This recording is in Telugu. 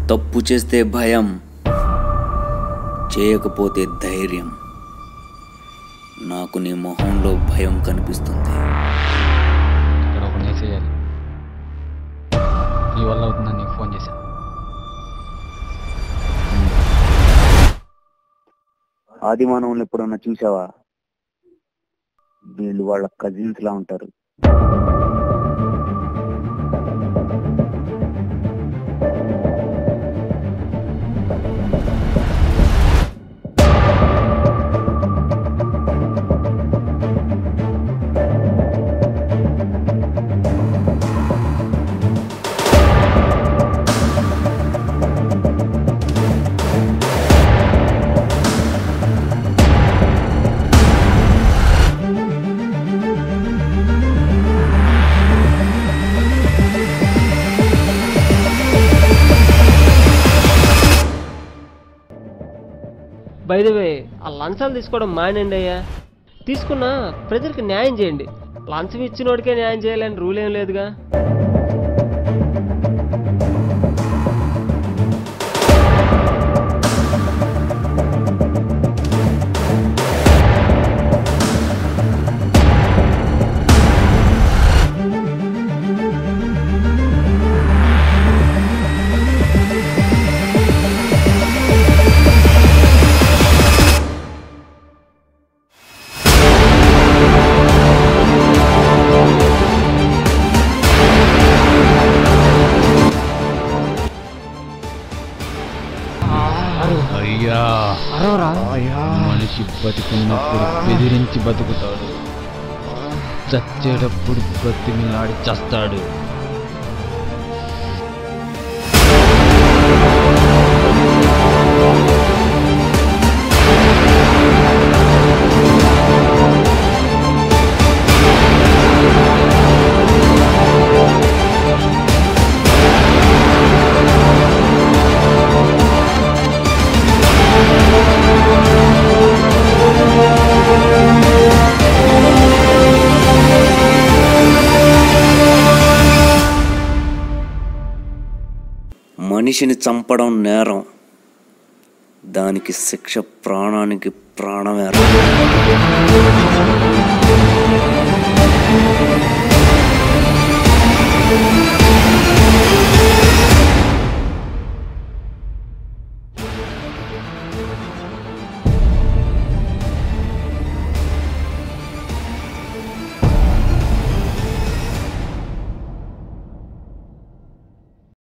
తప్పు చేస్తే భయం చేయకపోతే ధైర్యం నాకు నీ మొహంలో భయం కనిపిస్తుంది ఇక్కడ ఒక వేసేయాలి నీ వల్ల అవుతుందని నీకు ఫోన్ చేశాను ఆది మానవులు ఎప్పుడన్నా చూసావా వీళ్ళు వాళ్ళ కజిన్స్ లా ఉంటారు వే ఆ లంచాలు తీసుకోవడం మానండి అయ్యా తీసుకున్న ప్రజలకు న్యాయం చేయండి లంచం ఇచ్చినోడికే న్యాయం చేయాలని రూల్ ఏం లేదుగా అయ్యా అరవరా మనిషి బతికున్నప్పుడు బెదిరించి బతుకుతాడు చచ్చేటప్పుడు బతిమిలాడి చస్తాడు మనిషిని చంపడం నేరం దానికి శిక్ష ప్రాణానికి ప్రాణమేరం ఆ